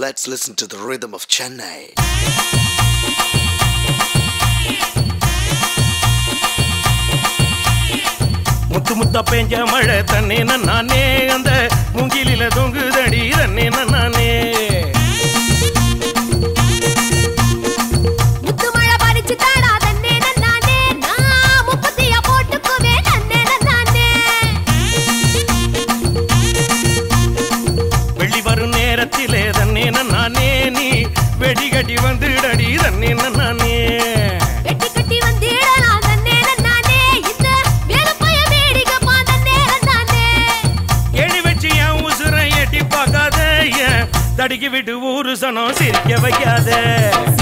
let's listen to the rhythm of Chennai. முத்து முத்தா பெஞ்ச மழை தண்ணே நானே அந்த மூங்கிலில தொங்குதடி தண்ணே நானே முத்து மழை பறிச்சு தாடா தன்னே நன்னானே நான் முப்பத்தியா போட்டுக்குவே நன்னே நன்னானே வெள்ளி வரும் நேரத்திலே தண்ணே நானே நீ வெடிகட்டி வந்துடடி தண்ணே நானே வெட்டி கட்டி வந்திடலாம் தன்னே நன்னானே இந்த வேலுப்பைய வேடிக்கைப்பா தன்னே நன்னானே எழி வச்சு என் உசுரை எட்டி பார்க்காத ஏன் தடுக்கி விட்டு ஊரு சனம் சிரிக்க வைக்காத